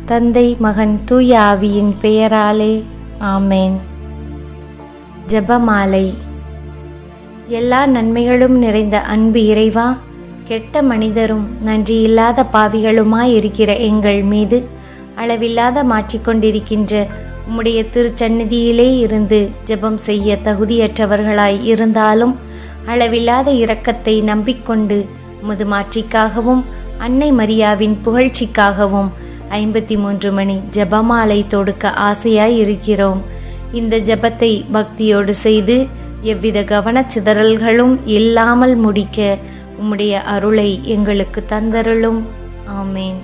தந்தை மகன் தூய ஆவியின் பெயராலே ஆமேன் ஜெபமாலை எல்லா நன்மைகளும் நிறைந்த அன்பு இறைவா கெட்ட மனிதரும் நன்றியில்லாத பாவிகளுமாய் இருக்கிற எங்கள் மீது அளவில்லாத மாற்றிக்கொண்டிருக்கின்ற உம்முடைய திருச்சந்நிதியிலே இருந்து ஜெபம் செய்ய தகுதியற்றவர்களாய் இருந்தாலும் அளவில்லாத இரக்கத்தை நம்பிக்கொண்டு உமது மாட்சிக்காகவும் அன்னை மரியாவின் புகழ்ச்சிக்காகவும் ஐம்பத்தி மூன்று மணி ஜெபமாலை தொடுக்க ஆசையாய் இருக்கிறோம் இந்த ஜெபத்தை பக்தியோடு செய்து எவ்வித கவனச்சிதறல்களும் இல்லாமல் முடிக்க உம்முடைய அருளை எங்களுக்கு தந்தருளும் ஆமேன்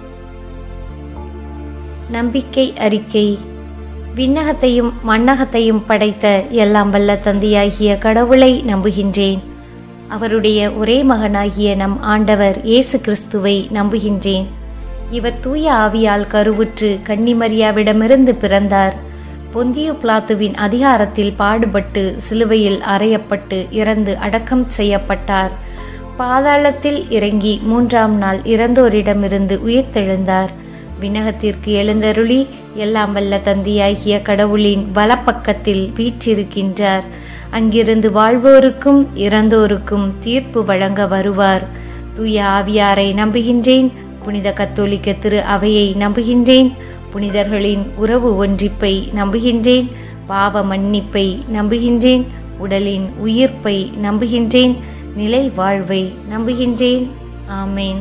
நம்பிக்கை அறிக்கை விண்ணகத்தையும் மண்ணகத்தையும் படைத்த எல்லாம் வல்ல தந்தையாகிய கடவுளை நம்புகின்றேன் அவருடைய ஒரே மகனாகிய நம் ஆண்டவர் இயேசு கிறிஸ்துவை நம்புகின்றேன் இவர் தூய ஆவியால் கருவுற்று கன்னிமரியாவிடமிருந்து பிறந்தார் பொந்திய பிளாத்துவின் அதிகாரத்தில் பாடுபட்டு சிலுவையில் அறையப்பட்டு இறந்து அடக்கம் செய்யப்பட்டார் பாதாளத்தில் இறங்கி மூன்றாம் நாள் இறந்தோரிடமிருந்து உயிர்த்தெழுந்தார் விண்ணகத்திற்கு எழுந்தருளி எல்லாம் வல்ல தந்தையாகிய கடவுளின் வலப்பக்கத்தில் வீற்றிருக்கின்றார் அங்கிருந்து வாழ்வோருக்கும் இறந்தோருக்கும் தீர்ப்பு வழங்க வருவார் தூய ஆவியாரை நம்புகின்றேன் புனித கத்தோலிக்க திரு அவையை நம்புகின்றேன் புனிதர்களின் உறவு ஒன்றிப்பை நம்புகின்றேன் பாவ மன்னிப்பை நம்புகின்றேன் உடலின் உயிர்ப்பை நம்புகின்றேன் நிலை வாழ்வை நம்புகின்றேன் ஆமேன்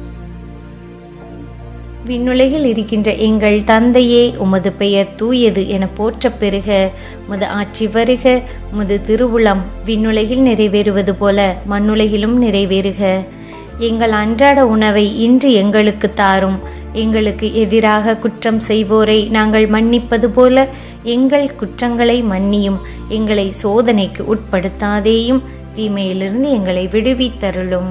விண்ணுலகில் இருக்கின்ற எங்கள் தந்தையே உமது பெயர் தூயது என போற்றப் பெறுக உமது ஆட்சி வருக உமது திருவுளம் விண்ணுலகில் நிறைவேறுவது போல மண்ணுலகிலும் நிறைவேறுக எங்கள் அன்றாட உணவை இன்று எங்களுக்கு தாரும் எங்களுக்கு எதிராக குற்றம் செய்வோரை நாங்கள் மன்னிப்பது போல எங்கள் குற்றங்களை மன்னியும் எங்களை சோதனைக்கு உட்படுத்தாதேயும் தீமையிலிருந்து எங்களை விடுவித்தருளும்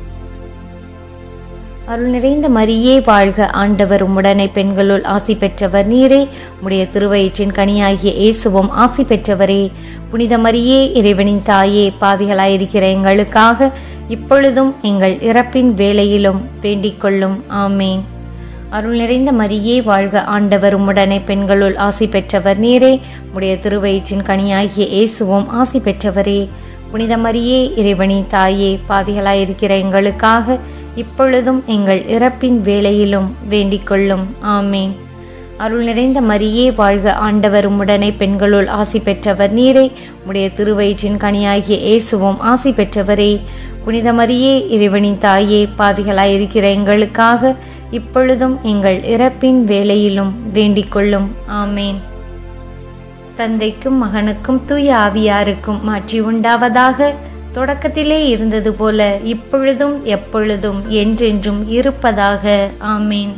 அருள் நிறைந்த மரியே வாழ்க ஆண்டவர் உம்முடனே பெண்களுள் ஆசி பெற்றவர் நீரே உடைய திருவயிற்றின் கனியாகிய இயேசுவும் ஆசி பெற்றவரே புனித மரியே இறைவனின் தாயே பாவிகளாயிருக்கிற எங்களுக்காக இப்பொழுதும் எங்கள் இறப்பின் வேளையிலும் வேண்டிக் கொள்ளும் ஆமேன் அருள் நிறைந்த மரியே வாழ்க ஆண்டவர் உம்முடனே பெண்களுள் ஆசி பெற்றவர் நீரே உடைய திருவயிற்றின் கனியாகிய இயேசுவும் ஆசி பெற்றவரே புனித மரியே இறைவனின் தாயே பாவிகளாயிருக்கிற எங்களுக்காக இப்பொழுதும் எங்கள் இறப்பின் வேளையிலும் வேண்டிக் கொள்ளும் ஆமேன் அருள் நிறைந்த மரியே வாழ்க ஆண்டவர் உம்முடனே பெண்களுள் ஆசி பெற்றவர் நீரே உடைய திருவயிற்றின் கனியாகிய இயேசுவும் ஆசி பெற்றவரே புனித மரியே இறைவனின் தாயே பாவிகளாயிருக்கிற எங்களுக்காக இப்பொழுதும் எங்கள் இறப்பின் வேளையிலும் வேண்டிக் கொள்ளும் ஆமேன் தந்தைக்கும் மகனுக்கும் தூய ஆவியாருக்கும் மாற்றி உண்டாவதாக தொடக்கத்திலே இருந்தது போல இப்பொழுதும் எப்பொழுதும் என்றென்றும் இருப்பதாக ஆமேன்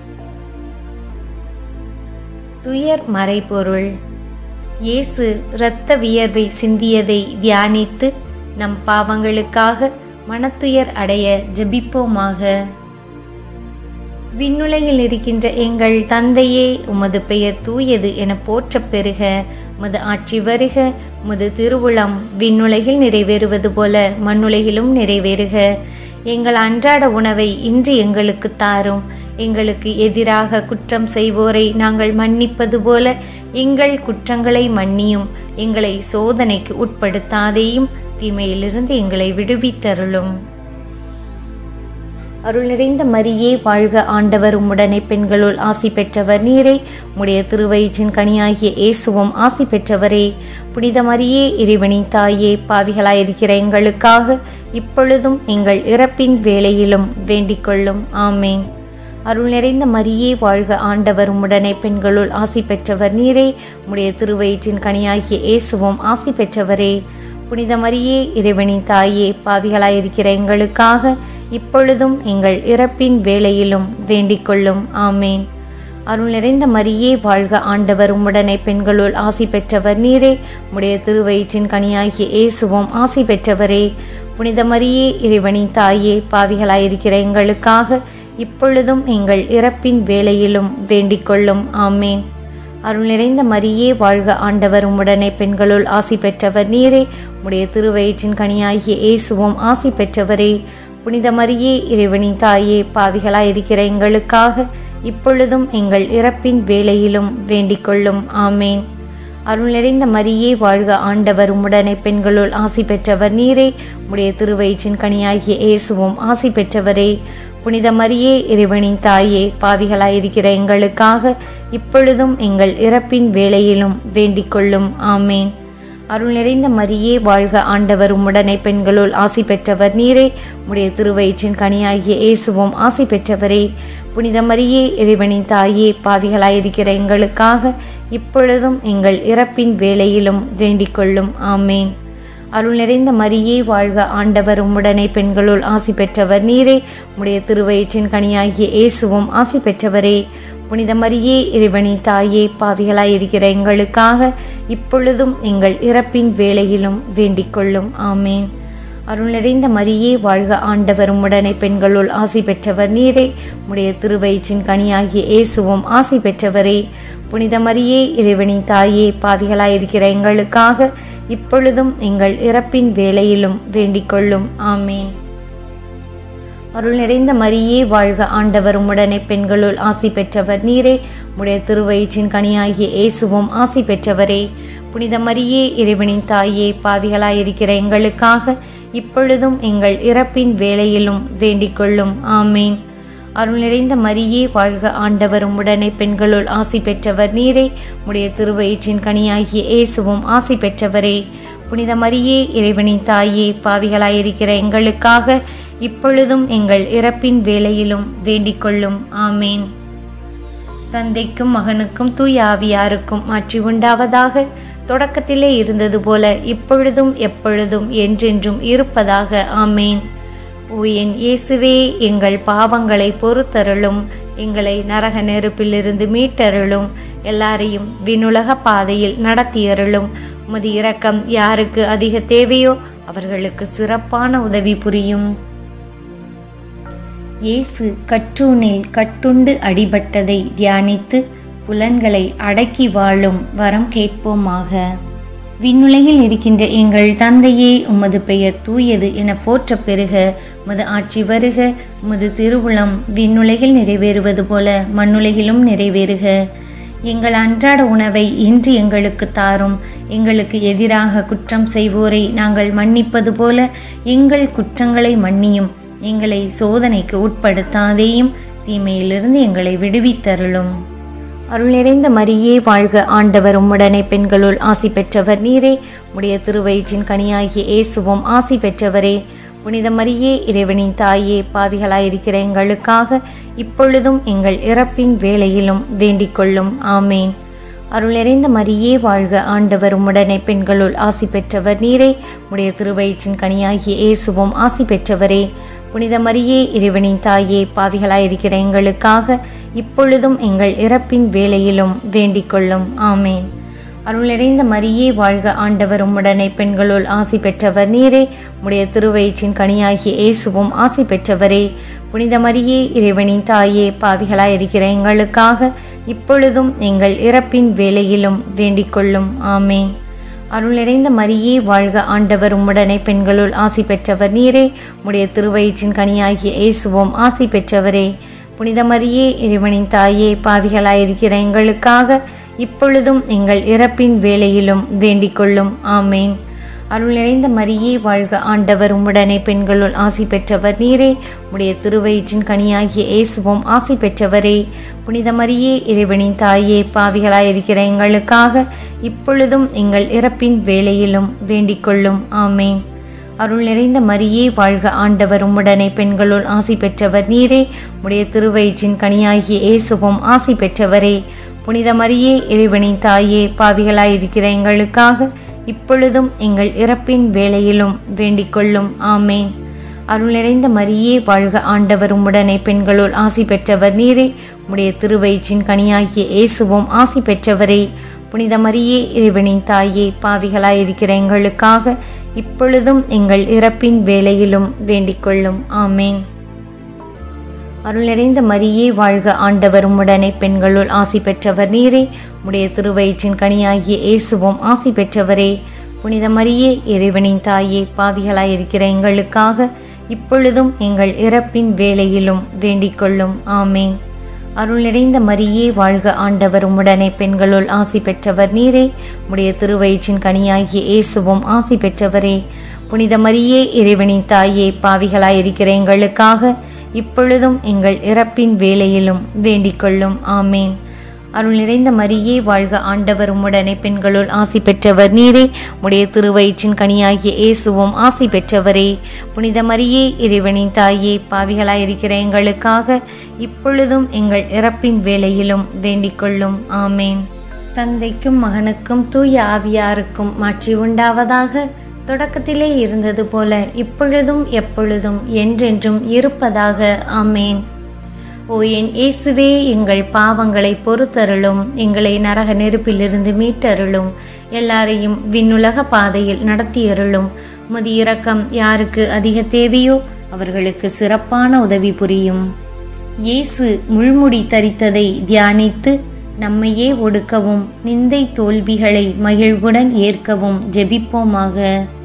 துயர் மறைபொருள் இயேசு இரத்த வியர்வை சிந்தியதை தியானித்து நம் பாவங்களுக்காக மனத்துயர் அடைய ஜெபிப்போமாக விண்ணுலகில் இருக்கின்ற எங்கள் தந்தையே உமது பெயர் தூயது என போற்றப் பெறுக உமது ஆட்சி வருக உமது திருவுளம் விண்ணுலகில் நிறைவேறுவது போல மண்ணுலகிலும் நிறைவேறுக எங்கள் அன்றாட உணவை இன்று எங்களுக்கு தாரும் எங்களுக்கு எதிராக குற்றம் செய்வோரை நாங்கள் மன்னிப்பது போல எங்கள் குற்றங்களை மன்னியும் எங்களை சோதனைக்கு உட்படுத்தாதேயும் தீமையிலிருந்து எங்களை விடுவித்தருளும் அருள் நிறைந்த மரியே வாழ்க ஆண்டவர் உம்முடனே பெண்களுள் ஆசி பெற்றவர் நீரே உடைய திருவயிற்றின் கனியாகிய இயேசுவும் ஆசி பெற்றவரே புனித மரியே இறைவனின் தாயே பாவிகளாயிருக்கிற எங்களுக்காக இப்பொழுதும் எங்கள் இறப்பின் வேளையிலும் வேண்டிக் கொள்ளும் ஆமேன் அருள் நிறைந்த மரியே வாழ்க ஆண்டவர் உம்முடனே பெண்களுள் ஆசி பெற்றவர் நீரே உடைய திருவயிற்றின் கனியாகிய இயேசுவும் ஆசி பெற்றவரே புனித மரியே இறைவனின் தாயே பாவிகளாயிருக்கிற எங்களுக்காக இப்பொழுதும் எங்கள் இறப்பின் வேளையிலும் வேண்டிக் கொள்ளும் ஆமேன் அருள் நிறைந்த மரியே வாழ்க ஆண்டவர் உம்முடனே பெண்களுள் ஆசி பெற்றவர் நீரே உடைய திருவயிற்றின் கனியாகிய இயேசுவும் ஆசி பெற்றவரே புனித மரியே இறைவனின் தாயே பாவிகளாயிருக்கிற எங்களுக்காக இப்பொழுதும் எங்கள் இறப்பின் வேளையிலும் வேண்டிக் கொள்ளும் ஆமேன் அருள் நிறைந்த மரியே வாழ்க ஆண்டவர் உம்முடனே பெண்களுள் ஆசி பெற்றவர் நீரே உடைய திருவயிற்றின் கனியாகிய இயேசுவும் ஆசி பெற்றவரே புனித மரியே இறைவனின் தாயே பாவிகளாயிருக்கிற எங்களுக்காக இப்பொழுதும் எங்கள் இறப்பின் வேளையிலும் வேண்டிக் கொள்ளும் ஆமேன் அருள் நிறைந்த மரியே வாழ்க ஆண்டவர் உம்முடனே பெண்களுள் ஆசி பெற்றவர் நீரே உடைய திருவயிற்றின் கனியாகிய இயேசுவும் ஆசி பெற்றவரே புனித மரியே இறைவனின் தாயே பாவிகளாயிருக்கிற எங்களுக்காக இப்பொழுதும் எங்கள் இறப்பின் வேளையிலும் வேண்டிக் கொள்ளும் ஆமேன் அருள் நிறைந்த மரியே வாழ்க ஆண்டவர் உம்முடனே பெண்களுள் ஆசி பெற்றவர் நீரே உடைய திருவயிற்றின் கனியாகிய இயேசுவும் ஆசி பெற்றவரே புனித மரியே இறைவனின் தாயே பாவிகளாயிருக்கிற எங்களுக்காக இப்பொழுதும் எங்கள் இறப்பின் வேளையிலும் வேண்டிக் கொள்ளும் ஆமேன் அருள் நிறைந்த மரியே வாழ்க ஆண்டவர் உம்முடனே பெண்களுள் ஆசி பெற்றவர் நீரே உடைய திருவயிற்றின் கனியாகிய இயேசுவும் ஆசி பெற்றவரே புனித மரியே இறைவனின் தாயே பாவிகளாயிருக்கிற எங்களுக்காக இப்பொழுதும் எங்கள் இறப்பின் வேளையிலும் வேண்டிக் கொள்ளும் ஆமேன் அருள் நிறைந்த மரியே வாழ்க ஆண்டவர் உம்முடனே பெண்களுள் ஆசி பெற்றவர் நீரே உடைய திருவயிற்றின் கனியாகிய இயேசுவும் ஆசி பெற்றவரே புனித மரியே இறைவனின் தாயே பாவிகளாயிருக்கிற எங்களுக்காக இப்பொழுதும் எங்கள் இறப்பின் வேளையிலும் வேண்டிக் கொள்ளும் ஆமேன் அருள் நிறைந்த மரியே வாழ்க ஆண்டவர் உம்முடனே பெண்களுள் ஆசி பெற்றவர் நீரே உடைய திருவயிற்றின் கனியாகிய இயேசுவும் ஆசி பெற்றவரே புனித மரியே இறைவனின் தாயே பாவிகளாயிருக்கிற எங்களுக்காக இப்பொழுதும் எங்கள் இறப்பின் வேளையிலும் வேண்டிக் கொள்ளும் ஆமேன் அருள் நிறைந்த மரியே வாழ்க ஆண்டவர் உம்முடனே பெண்களுள் ஆசி பெற்றவர் நீரே உடைய திருவயிற்றின் கனியாகிய இயேசுவும் ஆசி பெற்றவரே புனித மரியே இறைவனின் தாயே பாவிகளாயிருக்கிற எங்களுக்காக இப்பொழுதும் எங்கள் இறப்பின் வேளையிலும் வேண்டிக் கொள்ளும் ஆமேன் தந்தைக்கும் மகனுக்கும் தூய ஆவியாருக்கும் மாற்றி உண்டாவதாக தொடக்கத்திலே இருந்தது போல இப்பொழுதும் எப்பொழுதும் என்றென்றும் இருப்பதாக ஆமேன் ஓ என் இயேசுவே எங்கள் பாவங்களை பொறுத்தருளும் எங்களை நரக நெருப்பிலிருந்து மீட்டருளும் எல்லாரையும் விண்ணுலக பாதையில் நடத்தியருளும் உமது இரக்கம் யாருக்கு அதிக தேவையோ அவர்களுக்கு சிறப்பான உதவி புரியும் இயேசு கற்றூனில் கட்டுண்டு அடிபட்டதை தியானித்து புலன்களை அடக்கி வாழும் வரம் கேட்போமாக விண்ணுலகில் இருக்கின்ற எங்கள் தந்தையே உமது பெயர் தூயது என போற்ற பெருக உமது ஆட்சி வருக உமது திருவுளம் விண்ணுலகில் நிறைவேறுவது போல மண்ணுலகிலும் நிறைவேறுக எங்கள் அன்றாட உணவை இன்று எங்களுக்கு தாரும் எங்களுக்கு எதிராக குற்றம் செய்வோரை நாங்கள் மன்னிப்பது போல எங்கள் குற்றங்களை மன்னியும் எங்களை சோதனைக்கு உட்படுத்தாதேயும் தீமையிலிருந்து எங்களை விடுவித்தருளும் அருள் நிறைந்த மரியே வாழ்க ஆண்டவர் உம்முடனே பெண்களுள் ஆசி பெற்றவர் நீரே உடைய திருவயிற்றின் கனியாகிய இயேசுவும் ஆசி பெற்றவரே புனித மரியே இறைவனின் தாயே பாவிகளாயிருக்கிற எங்களுக்காக இப்பொழுதும் எங்கள் இறப்பின் வேளையிலும் வேண்டிக் கொள்ளும் ஆமேன் அருள் நிறைந்த மரியே வாழ்க ஆண்டவர் உம்முடனே பெண்களுள் ஆசி பெற்றவர் நீரே உடைய திருவயிற்றின் கனியாகிய இயேசுவும் ஆசி பெற்றவரே புனித மரியே இறைவனின் தாயே பாவிகளாயிருக்கிற எங்களுக்காக இப்பொழுதும் எங்கள் இறப்பின் வேளையிலும் வேண்டிக் கொள்ளும் ஆமேன் அருள் நிறைந்த மரியே வாழ்க ஆண்டவர் உம்முடனே பெண்களுள் ஆசி பெற்றவர் நீரே உடைய திருவயிற்றின் கனியாகிய இயேசுவும் ஆசி பெற்றவரே புனித மரியே இறைவனின் தாயே பாவிகளாயிருக்கிற எங்களுக்காக இப்பொழுதும் எங்கள் இறப்பின் வேளையிலும் வேண்டிக் கொள்ளும் ஆமேன் அருள் நிறைந்த மரியே வாழ்க ஆண்டவர் உம்முடனே பெண்களுள் ஆசி பெற்றவர் நீரே உடைய திருவயிற்றின் கனியாகிய இயேசுவும் ஆசி பெற்றவரே புனித மரியே இறைவனின் தாயே பாவிகளாயிருக்கிற எங்களுக்காக இப்பொழுதும் எங்கள் இறப்பின் வேளையிலும் வேண்டிக் கொள்ளும் ஆமேன் அருள் நிறைந்த மரியே வாழ்க ஆண்டவர் உம்முடனே பெண்களுள் ஆசி பெற்றவர் நீரே உடைய திருவயிற்றின் கனியாகிய இயேசுவும் ஆசி பெற்றவரே புனித மரியே இறைவனின் தாயே பாவிகளாயிருக்கிற எங்களுக்காக இப்பொழுதும் எங்கள் இறப்பின் வேளையிலும் வேண்டிக் கொள்ளும் ஆமேன் அருள் நிறைந்த மரியே வாழ்க ஆண்டவர் உம்முடனே பெண்களுள் ஆசி பெற்றவர் நீரே உடைய திருவயிற்றின் கனியாகிய இயேசுவும் ஆசி பெற்றவரே புனித மரியே இறைவனின் தாயே பாவிகளாயிருக்கிற எங்களுக்காக இப்பொழுதும் எங்கள் இறப்பின் வேளையிலும் வேண்டிக் கொள்ளும் ஆமேன் அருள் நிறைந்த மரியே வாழ்க ஆண்டவர் உம்முடனே பெண்களுள் ஆசி பெற்றவர் நீரே உடைய திருவயிற்றின் கனியாகிய இயேசுவும் ஆசி பெற்றவரே புனித மரியே இறைவனின் தாயே பாவிகளாயிருக்கிற எங்களுக்காக இப்பொழுதும் எங்கள் இறப்பின் வேளையிலும் வேண்டிக் கொள்ளும் ஆமேன் அருள் நிறைந்த மரியே வாழ்க ஆண்டவர் உம்முடனே பெண்களுள் ஆசி பெற்றவர் நீரே உடைய திருவயிற்றின் கனியாகிய இயேசுவும் ஆசி பெற்றவரே புனித மரியே இறைவனின் தாயே பாவிகளாயிருக்கிற எங்களுக்காக இப்பொழுதும் எங்கள் இறப்பின் வேளையிலும் வேண்டிக் கொள்ளும் ஆமேன் அருள் நிறைந்த மரியே வாழ்க ஆண்டவர் உம்முடனே பெண்களுள் ஆசி பெற்றவர் நீரே உடைய திருவயிற்றின் கனியாகிய இயேசுவும் ஆசி பெற்றவரே புனித மரியே இறைவனின் தாயே பாவிகளாயிருக்கிற எங்களுக்காக இப்பொழுதும் எங்கள் இறப்பின் வேளையிலும் வேண்டிக் கொள்ளும் ஆமேன் அருள் நிறைந்த மரியே வாழ்க ஆண்டவர் உம்முடனே பெண்களுள் ஆசி பெற்றவர் நீரே உடைய திருவயிற்றின் கனியாகிய இயேசுவும் ஆசி பெற்றவரே புனித மரியே இறைவனின் தாயே பாவிகளாயிருக்கிற எங்களுக்காக இப்பொழுதும் எங்கள் இறப்பின் வேளையிலும் வேண்டிக் கொள்ளும் ஆமேன் தந்தைக்கும் மகனுக்கும் தூய ஆவியாருக்கும் மாற்றி உண்டாவதாக தொடக்கத்திலே இருந்தது போல இப்பொழுதும் எப்பொழுதும் என்றென்றும் இருப்பதாக ஆமேன் ஓ என் இயேசுவே எங்கள் பாவங்களை பொறுத்தருளும் எங்களை நரக நெருப்பிலிருந்து மீட்டருளும் எல்லாரையும் விண்ணுலக பாதையில் நடத்தியருளும் உமது இரக்கம் யாருக்கு அதிக தேவையோ அவர்களுக்கு சிறப்பான உதவி புரியும் இயேசு முள்முடி தரித்ததை தியானித்து நம்மையே ஒடுக்கவும் நிந்தை தோல்விகளை மகிழ்வுடன் ஏற்கவும் ஜெபிப்போமாக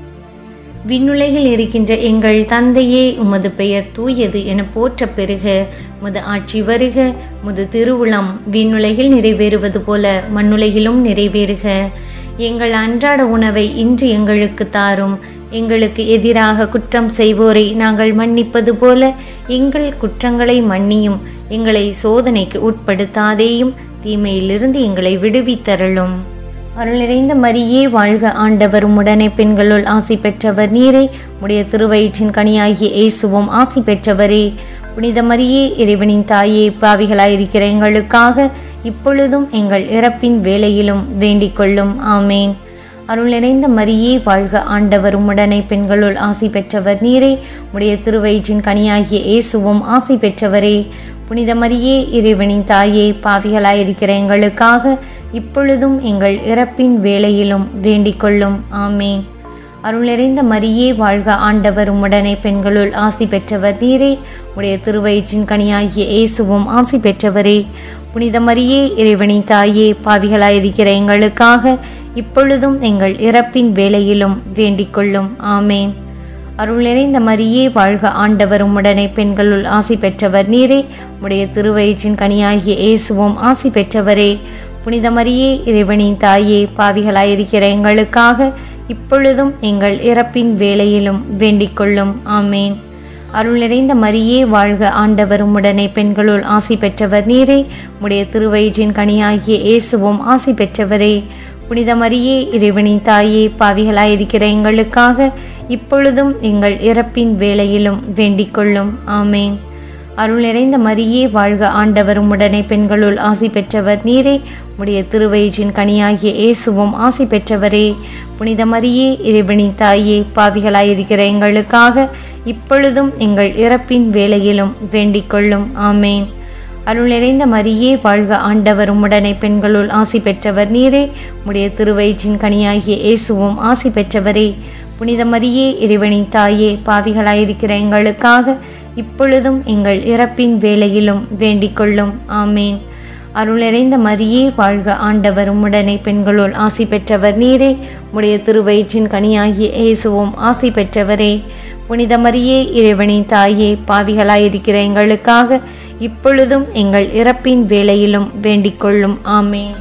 விண்ணுலகில் இருக்கின்ற எங்கள் தந்தையே உமது பெயர் தூயது என போற்ற பெருக உமது ஆட்சி வருக உமது திருவுளம் விண்ணுலகில் நிறைவேறுவது போல மண்ணுலகிலும் நிறைவேறுக எங்கள் அன்றாட உணவை இன்று எங்களுக்கு தாரும் எங்களுக்கு எதிராக குற்றம் செய்வோரை நாங்கள் மன்னிப்பது போல எங்கள் குற்றங்களை மன்னியும் எங்களை சோதனைக்கு உட்படுத்தாதேயும் தீமையிலிருந்து எங்களை விடுவித்தருளும் அருளிறைந்த மரியே வாழ்க ஆண்டவர் உடனே பெண்களுள் ஆசி பெற்றவர் நீரே உடைய திருவயிற்றின் கனியாகிய இயேசுவும் ஆசி பெற்றவரே புனித மரியே இறைவனின் தாயே பாவிகளாயிருக்கிற எங்களுக்காக இப்பொழுதும் எங்கள் இறப்பின் வேளையிலும் வேண்டிக் கொள்ளும் ஆமேன் அருள் நிறைந்த மரியே வாழ்க ஆண்டவர் உடனே பெண்களுள் ஆசி பெற்றவர் நீரே உடைய திருவயிற்றின் கனியாகிய இயேசுவும் ஆசி பெற்றவரே புனித மரியே இறைவனின் தாயே பாவிகளாயிருக்கிற எங்களுக்காக இப்பொழுதும் எங்கள் இறப்பின் வேளையிலும் வேண்டிக் கொள்ளும் ஆமேன் அருளிறைந்த மரியே வாழ்க ஆண்டவர் உம்முடனே பெண்களுள் ஆசி பெற்றவர் நீரே உடைய திருவயிற்றின் கனியாகிய இயேசுவும் ஆசி பெற்றவரே புனித மரியே இறைவனின் தாயே பாவிகளாயிருக்கிற எங்களுக்காக இப்பொழுதும் எங்கள் இறப்பின் வேளையிலும் வேண்டிக் கொள்ளும் ஆமேன் அருள் நிறைந்த மரியே வாழ்க ஆண்டவர் உம்முடனே பெண்களுள் ஆசி பெற்றவர் நீரே உடைய திருவயிற்றின் கனியாகிய இயேசுவும் ஆசி பெற்றவரே புனித மரியே இறைவனின் தாயே பாவிகளாயிருக்கிற எங்களுக்காக இப்பொழுதும் எங்கள் இறப்பின் வேளையிலும் வேண்டிக் கொள்ளும் ஆமேன் அருள் நிறைந்த மரியே வாழ்க ஆண்டவர் உம்முடனே பெண்களுள் ஆசி பெற்றவர் நீரே உடைய திருவயிற்றின் கனியாகிய இயேசுவும் ஆசி பெற்றவரே புனித மரியே இறைவனின் தாயே பாவிகளாயிருக்கிற எங்களுக்காக இப்பொழுதும் எங்கள் இறப்பின் வேளையிலும் வேண்டிக் கொள்ளும் ஆமேன் அருள் நிறைந்த மரியே வாழ்க ஆண்டவர் உம்முடனே பெண்களுள் ஆசி பெற்றவர் நீரே உடைய திருவயிற்றின் கனியாகிய இயேசுவும் ஆசி பெற்றவரே புனித மரியே இறைவனின் தாயே பாவிகளாயிருக்கிற எங்களுக்காக இப்பொழுதும் எங்கள் இறப்பின் வேளையிலும் வேண்டிக் கொள்ளும் ஆமேன் அருள் நிறைந்த மரியே வாழ்க ஆண்டவர் உம்முடனே பெண்களுள் ஆசி பெற்றவர் நீரே உடைய திருவயிற்றின் கனியாகிய இயேசுவும் ஆசி பெற்றவரே புனித மரியே இறைவனின் தாயே பாவிகளாயிருக்கிற எங்களுக்காக இப்பொழுதும் எங்கள் இறப்பின் வேளையிலும் வேண்டிக் கொள்ளும் ஆமேன் அருள் நிறைந்த மரியே வாழ்க ஆண்டவர் உம்முடனே பெண்களுள் ஆசி பெற்றவர் நீரே உடைய திருவயிற்றின் கனியாகிய இயேசுவும் ஆசி பெற்றவரே புனித மரியே இறைவனின் தாயே பாவிகளாயிருக்கிற எங்களுக்காக இப்பொழுதும் எங்கள் இறப்பின் வேளையிலும் வேண்டிக் கொள்ளும் ஆமேன்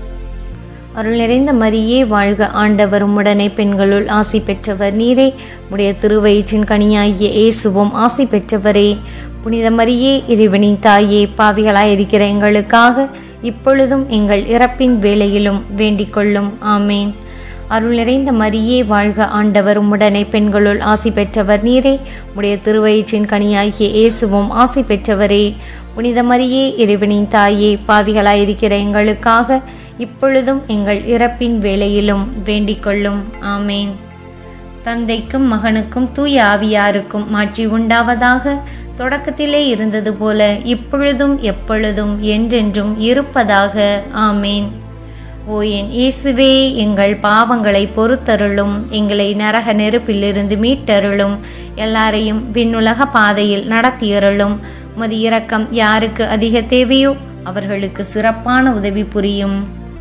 அருள் நிறைந்த மரியே வாழ்க ஆண்டவர் உம்முடனே பெண்களுள் ஆசி பெற்றவர் நீரே உடைய திருவயிற்றின் கனியாகிய இயேசுவும் ஆசி பெற்றவரே புனித மரியே இறைவனின் தாயே பாவிகளாயிருக்கிற எங்களுக்காக இப்பொழுதும் எங்கள் இறப்பின் வேளையிலும் வேண்டிக் கொள்ளும் ஆமேன் அருள் நிறைந்த மரியே வாழ்க ஆண்டவர் உம்முடனே பெண்களுள் ஆசி பெற்றவர் நீரே உடைய திருவயிற்றின் கனியாகிய இயேசுவும் ஆசி பெற்றவரே புனித மரியே இறைவனின் தாயே பாவிகளாயிருக்கிற எங்களுக்காக இப்பொழுதும் எங்கள் இறப்பின் வேளையிலும் வேண்டிக் கொள்ளும் ஆமேன் தந்தைக்கும் மகனுக்கும் தூய ஆவியாருக்கும் மாற்றி உண்டாவதாக தொடக்கத்திலே இருந்தது போல இப்பொழுதும் எப்பொழுதும் என்றென்றும் இருப்பதாக ஆமேன் ஓ என் இயேசுவே எங்கள் பாவங்களை பொறுத்தருளும் எங்களை நரக நெருப்பிலிருந்து மீட்டருளும் எல்லாரையும் விண்ணுலக பாதையில் நடத்தியருளும் மது இரக்கம் யாருக்கு அதிக தேவையோ அவர்களுக்கு சிறப்பான உதவி புரியும்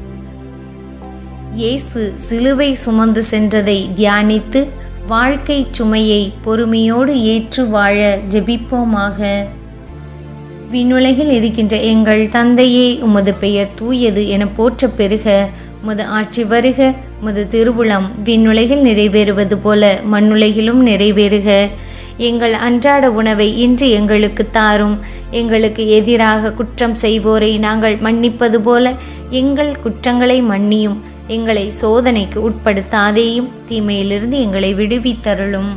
இயேசு சிலுவை சுமந்து சென்றதை தியானித்து வாழ்க்கை சுமையை பொறுமையோடு ஏற்று வாழ ஜெபிப்போமாக விண்ணுலகில் இருக்கின்ற எங்கள் தந்தையே உமது பெயர் தூயது என போற்றப் பெறுக உமது ஆட்சி வருக உமது திருவுளம் விண்ணுலகில் நிறைவேறுவது போல மண்ணுலகிலும் நிறைவேறுக எங்கள் அன்றாட உணவை இன்று எங்களுக்கு தாரும் எங்களுக்கு எதிராக குற்றம் செய்வோரை நாங்கள் மன்னிப்பது போல எங்கள் குற்றங்களை மன்னியும் எங்களை சோதனைக்கு உட்படுத்தாதேயும் தீமையிலிருந்து எங்களை விடுவித்தருளும்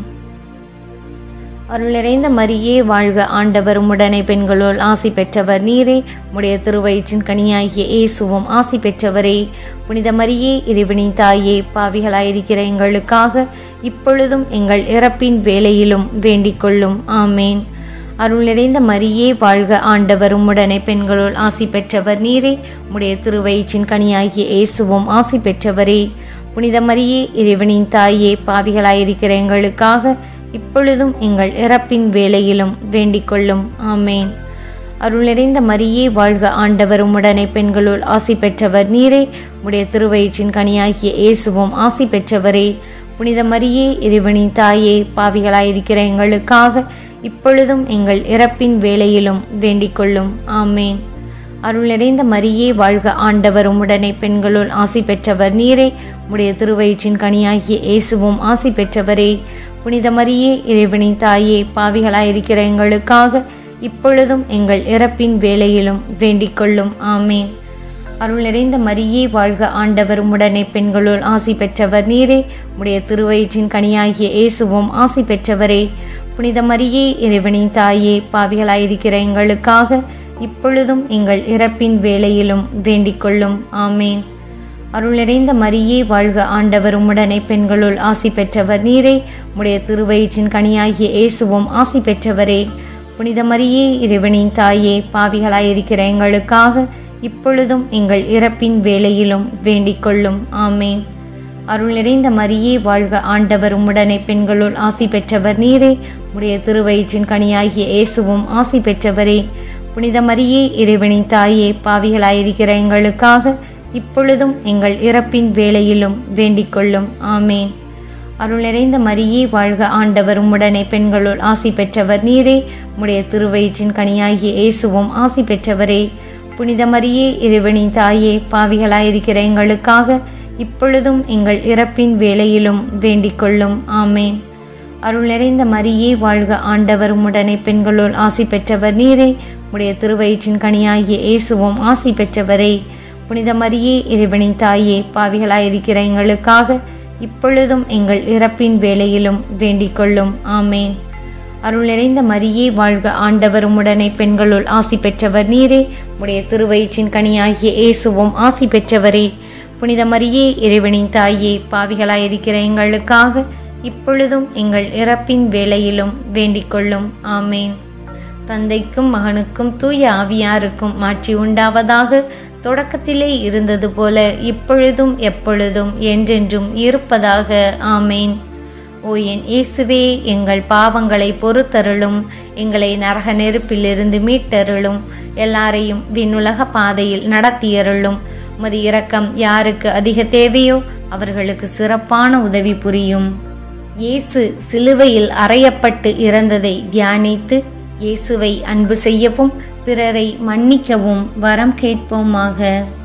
அருளிறைந்த மரியே வாழ்க ஆண்டவர் உடனே பெண்களுள் ஆசி பெற்றவர் நீரே உடைய திருவயிற்றின் கனியாகிய இயேசுவும் ஆசி பெற்றவரே புனித மரியே இறைவனின் தாயே பாவிகளாயிருக்கிற எங்களுக்காக இப்பொழுதும் எங்கள் இறப்பின் வேளையிலும் வேண்டிக் கொள்ளும் ஆமேன் அருள் நிறைந்த மரியே வாழ்க ஆண்டவர் உம்முடனே பெண்களுள் ஆசி பெற்றவர் நீரே உடைய திருவயிற்றின் கனியாகிய இயேசுவும் ஆசி பெற்றவரே புனித மரியே இறைவனின் தாயே பாவிகளாயிருக்கிற எங்களுக்காக இப்பொழுதும் எங்கள் இறப்பின் வேளையிலும் வேண்டிக் கொள்ளும் ஆமேன் அருள் நிறைந்த மரியே வாழ்க ஆண்டவர் உம்முடனே பெண்களுள் ஆசி பெற்றவர் நீரே உடைய திருவயிற்றின் கனியாகிய இயேசுவும் ஆசி பெற்றவரே புனித மரியே இறைவனின் தாயே பாவிகளாயிருக்கிற எங்களுக்காக இப்பொழுதும் எங்கள் இறப்பின் வேளையிலும் வேண்டிக் கொள்ளும் ஆமேன் அருள் நிறைந்த மரியே வாழ்க ஆண்டவர் உம்முடனே பெண்களுள் ஆசி பெற்றவர் நீரே உடைய திருவயிற்றின் கனியாகிய இயேசுவும் ஆசி பெற்றவரே புனித மரியே இறைவனின் தாயே பாவிகளாயிருக்கிற எங்களுக்காக இப்பொழுதும் எங்கள் இறப்பின் வேளையிலும் வேண்டிக் கொள்ளும் ஆமேன் அருள் நிறைந்த மரியே வாழ்க ஆண்டவர் உம்முடனே பெண்களுள் ஆசி பெற்றவர் நீரே உடைய திருவயிற்றின் கனியாகிய இயேசுவும் ஆசி பெற்றவரே புனித மரியே இறைவனின் தாயே பாவிகளாயிருக்கிற எங்களுக்காக இப்பொழுதும் எங்கள் இறப்பின் வேளையிலும் வேண்டிக் கொள்ளும் ஆமேன் அருள் நிறைந்த மரியே வாழ்க ஆண்டவர் உம்முடனே பெண்களுள் ஆசி பெற்றவர் நீரே உடைய திருவயிற்றின் கனியாகிய இயேசுவும் ஆசி பெற்றவரே புனித மரியே இறைவனின் தாயே பாவிகளாயிருக்கிற எங்களுக்காக இப்பொழுதும் எங்கள் இறப்பின் வேளையிலும் வேண்டிக் கொள்ளும் ஆமேன் அருள் நிறைந்த மரியே வாழ்க ஆண்டவர் உம்முடனே பெண்களுள் ஆசி பெற்றவர் நீரே உடைய திருவயிற்றின் கனியாகிய இயேசுவும் ஆசி பெற்றவரே புனித மரியே இறைவனின் தாயே பாவிகளாயிருக்கிற எங்களுக்காக இப்பொழுதும் எங்கள் இறப்பின் வேளையிலும் வேண்டிக் கொள்ளும் ஆமேன் அருள் நிறைந்த மரியே வாழ்க ஆண்டவர் உம்முடனே பெண்களுள் ஆசி பெற்றவர் நீரே உடைய திருவயிற்றின் கனியாகிய இயேசுவும் ஆசி பெற்றவரே புனித மரியே இறைவனின் தாயே பாவிகளாயிருக்கிற எங்களுக்காக இப்பொழுதும் எங்கள் இறப்பின் வேளையிலும் வேண்டிக் கொள்ளும் ஆமேன் அருள் நிறைந்த மரியே வாழ்க ஆண்டவர் உம்முடனே பெண்களுள் ஆசி பெற்றவர் நீரே உடைய திருவயிற்றின் கனியாகிய இயேசுவும் ஆசி பெற்றவரே புனித மரியே இறைவனின் தாயே பாவிகளாயிருக்கிற எங்களுக்காக இப்பொழுதும் எங்கள் இறப்பின் வேளையிலும் வேண்டிக் கொள்ளும் ஆமேன் அருள் நிறைந்த மரியே வாழ்க ஆண்டவர் உம்முடனே பெண்களுள் ஆசி பெற்றவர் நீரே உடைய திருவயிற்றின் கனியாகிய இயேசுவும் ஆசி பெற்றவரே புனித மரியே இறைவனின் தாயே பாவிகளாயிருக்கிற எங்களுக்காக இப்பொழுதும் எங்கள் இறப்பின் வேளையிலும் வேண்டிக் கொள்ளும் ஆமேன் தந்தைக்கும் மகனுக்கும் தூய ஆவியாருக்கும் மாற்றி உண்டாவதாக தொடக்கத்திலே இருந்தது போல இப்பொழுதும் எப்பொழுதும் என்றென்றும் இருப்பதாக ஆமேன் ஓ என் இயேசுவே எங்கள் பாவங்களை பொறுத்தருளும் எங்களை நரக நெருப்பிலிருந்து மீட்டருளும் எல்லாரையும் விண்ணுலக பாதையில் நடத்தியருளும் உமது இரக்கம் யாருக்கு அதிக தேவையோ அவர்களுக்கு சிறப்பான உதவி புரியும் இயேசு சிலுவையில் அறையப்பட்டு இறந்ததை தியானித்து இயேசுவை அன்பு செய்யவும் பிறரை மன்னிக்கவும் வரம் கேட்போமாக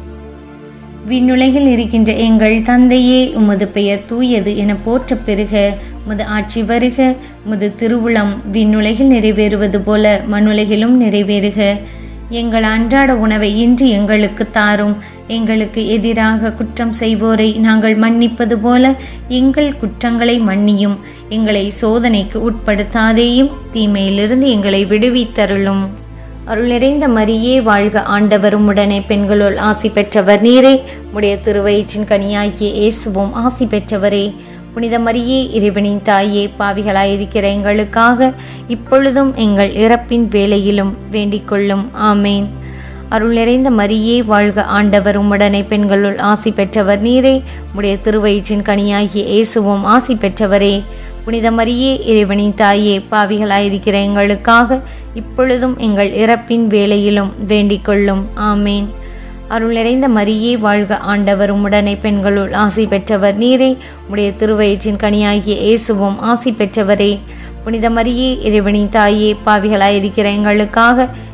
விண்ணுலகில் இருக்கின்ற எங்கள் தந்தையே உமது பெயர் தூயது என போற்றப் பெறுக உமது ஆட்சி வருக உமது திருவுளம் விண்ணுலகில் நிறைவேறுவது போல மண்ணுலகிலும் நிறைவேறுக எங்கள் அன்றாட உணவை இன்று எங்களுக்கு தாரும் எங்களுக்கு எதிராக குற்றம் செய்வோரை நாங்கள் மன்னிப்பது போல எங்கள் குற்றங்களை மன்னியும் எங்களை சோதனைக்கு உட்படுத்தாதேயும் தீமையிலிருந்து எங்களை விடுவித்தருளும் அருளிறைந்த மரியே வாழ்க ஆண்டவரும் உடனே பெண்களுள் ஆசி பெற்றவர் நீரே உடைய திருவயிற்றின் கனியாகிய இயேசுவும் ஆசி பெற்றவரே புனித மரியே இறைவனின் தாயே பாவிகளாயிருக்கிற எங்களுக்காக இப்பொழுதும் எங்கள் இறப்பின் வேளையிலும் வேண்டிக் கொள்ளும் ஆமேன் அருள் நிறைந்த மரியே வாழ்க ஆண்டவர் உம்முடனே பெண்களுள் ஆசி பெற்றவர் நீரே உடைய திருவயிற்றின் கனியாகிய இயேசுவும் ஆசி பெற்றவரே புனித மரியே இறைவனின் தாயே பாவிகளாயிருக்கிற எங்களுக்காக இப்பொழுதும் எங்கள் இறப்பின் வேளையிலும் வேண்டிக் கொள்ளும் ஆமேன் அருள் நிறைந்த மரியே வாழ்க ஆண்டவர் உம்முடனே பெண்களுள் ஆசி பெற்றவர் நீரே உடைய திருவயிற்றின் கனியாகிய இயேசுவும் ஆசி பெற்றவரே புனித மரியே இறைவனின் தாயே பாவிகளாயிருக்கிற எங்களுக்காக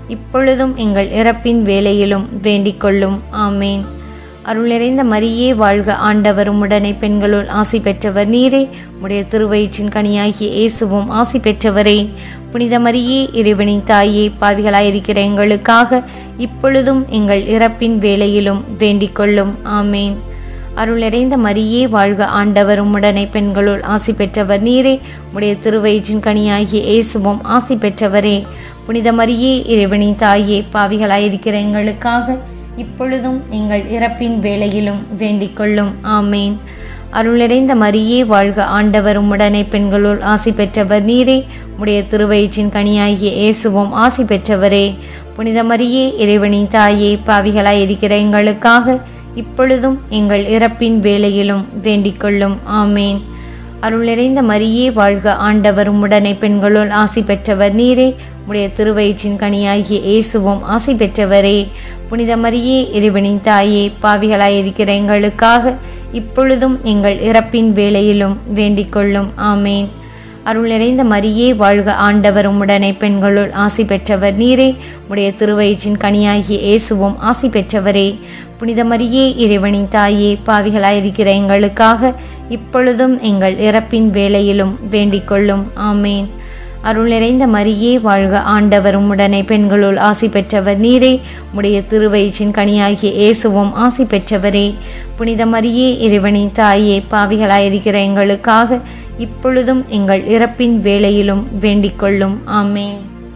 இப்பொழுதும் எங்கள் இறப்பின் வேளையிலும் வேண்டிக் கொள்ளும் ஆமேன் அருள் நிறைந்த மரியே வாழ்க ஆண்டவரும் உடனே பெண்களுள் ஆசி பெற்றவர் நீரே உடைய திருவயிற்றின் கனியாகிய இயேசுவும் ஆசி பெற்றவரே புனித மரியே இறைவனின் தாயே பாவிகளாயிருக்கிற எங்களுக்காக இப்பொழுதும் எங்கள் இறப்பின் வேளையிலும் வேண்டிக் கொள்ளும் ஆமேன் அருள் நிறைந்த மரியே வாழ்க ஆண்டவரும் உடனே பெண்களுள் ஆசி பெற்றவர் நீரே உடைய திருவயிற்றின் கனியாகிய இயேசுவும் ஆசி பெற்றவரே புனித மரியே இறைவனின் தாயே பாவிகளாயிருக்கிற எங்களுக்காக இப்பொழுதும் எங்கள் இறப்பின் வேளையிலும் வேண்டிக் கொள்ளும் ஆமேன் அருள் நிறைந்த மரியே வாழ்க ஆண்டவரும் உடனே பெண்களுள் ஆசி பெற்றவர் நீரே உடைய திருவயிற்றின் கனியாகிய இயேசுவும் ஆசி பெற்றவரே புனித மரியே இறைவனின் தாயே பாவிகளாய் இருக்கிற எங்களுக்காக இப்பொழுதும் எங்கள் இறப்பின் வேளையிலும் வேண்டிக் கொள்ளும் ஆமேன் அருள் நிறைந்த மரியே வாழ்க ஆண்டவரும் உடனே பெண்களுள் ஆசி பெற்றவர் நீரே உடைய திருவயிற்றின் கனியாகிய இயேசுவும் ஆசி பெற்றவரே புனித மரியே இறைவனின் தாயே பாவிகளாய் இருக்கிற எங்களுக்காக இப்பொழுதும் எங்கள் இறப்பின் வேளையிலும் வேண்டிக் கொள்ளும் ஆமேன் அருள் நிறைந்த மரியே வாழ்க ஆண்டவரும் உடனே பெண்களுள் ஆசி பெற்றவர் நீரே உடைய திருவயிற்றின் கனியாகிய இயேசுவும் ஆசி பெற்றவரே புனித மரியே இறைவனின் தாயே பாவிகளாயிருக்கிற எங்களுக்காக இப்பொழுதும் எங்கள் இறப்பின் வேளையிலும் வேண்டிக் கொள்ளும் ஆமேன் அருள் நிறைந்த மரியே வாழ்க ஆண்டவரும் உடனே பெண்களுள் ஆசி பெற்றவர் நீரே உடைய திருவயிற்றின் கனியாகிய இயேசுவும் ஆசி பெற்றவரே புனித மரியே இறைவனின் தாயே பாவிகளாயிருக்கிற எங்களுக்காக இப்பொழுதும் எங்கள் இறப்பின் வேளையிலும் வேண்டிக் கொள்ளும் ஆமேன்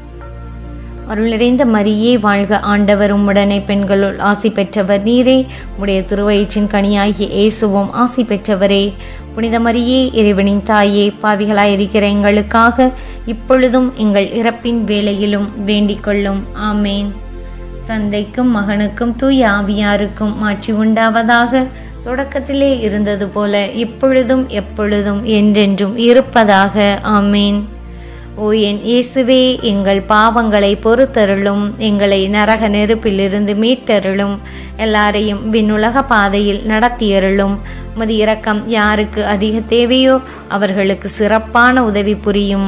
அருளிறைந்த மரியே வாழ்க ஆண்டவரும் உடனே பெண்களுள் ஆசி பெற்றவர் நீரே உடைய திருவயிற்றின் கனியாகிய இயேசுவும் ஆசி பெற்றவரே புனித மரியே இறைவனின் தாயே பாவிகளாயிருக்கிற எங்களுக்காக இப்பொழுதும் எங்கள் இறப்பின் வேளையிலும் வேண்டிக் கொள்ளும் ஆமேன் தந்தைக்கும் மகனுக்கும் தூய ஆவியாருக்கும் மாற்றி உண்டாவதாக தொடக்கத்திலே இருந்தது போல இப்பொழுதும் எப்பொழுதும் என்றென்றும் இருப்பதாக ஆமேன் ஓ என் இயேசுவே எங்கள் பாவங்களை பொறுத்தருளும் எங்களை நரக நெருப்பிலிருந்து மீட்டருளும் எல்லாரையும் விண்ணுலக பாதையில் நடத்தியருளும் மது இரக்கம் யாருக்கு அதிக தேவையோ அவர்களுக்கு சிறப்பான உதவி புரியும்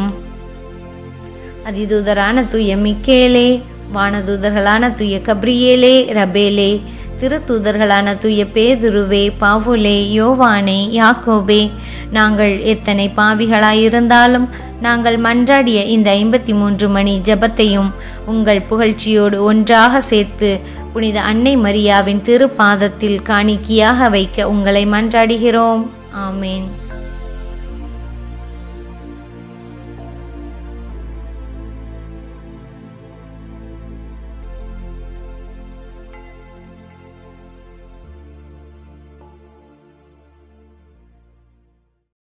அதிதூதரான தூய மிக்கேலே வானதூதர்களான தூய கப்ரியேலே ரபேலே திருத்தூதர்களான தூய பேதுருவே பாவுலே யோவானே யாக்கோபே நாங்கள் எத்தனை பாவிகளாயிருந்தாலும் நாங்கள் மன்றாடிய இந்த ஐம்பத்தி மூன்று மணி ஜபத்தையும் உங்கள் புகழ்ச்சியோடு ஒன்றாக சேர்த்து புனித அன்னை மரியாவின் திருப்பாதத்தில் காணிக்கையாக வைக்க உங்களை மன்றாடுகிறோம் ஆமேன்